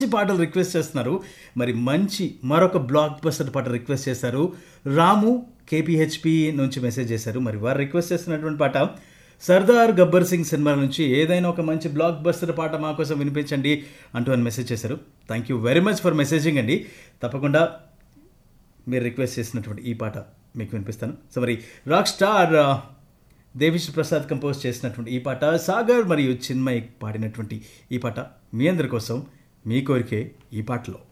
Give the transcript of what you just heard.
పాటలు రిక్వెస్ట్ చేస్తున్నారు మరి మంచి మరొక బ్లాక్ బస్టర్ పాట రిక్వెస్ట్ చేశారు రాము కేపీహెచ్పి నుంచి మెసేజ్ చేశారు మరి వారు రిక్వెస్ట్ చేస్తున్నటువంటి పాట సర్దార్ గబ్బర్ సింగ్ సినిమా నుంచి ఏదైనా ఒక మంచి బ్లాక్ బస్టర్ పాట మా కోసం వినిపించండి అంటూ అని మెసేజ్ చేశారు thank you very much for messaging అండి తప్పకుండా మీరు రిక్వెస్ట్ చేసినటువంటి ఈ పాట మీకు వినిపిస్తాను సో మరి రాక్ స్టార్ ఆ, దేవిశ్రీ ప్రసాద్ కంపోజ్ చేసినటువంటి ఈ పాట సాగర్ మరియు చిన్మయ్ పాడినటువంటి ఈ పాట మీ అందరి కోసం మీ కోరికే ఈ పాటలో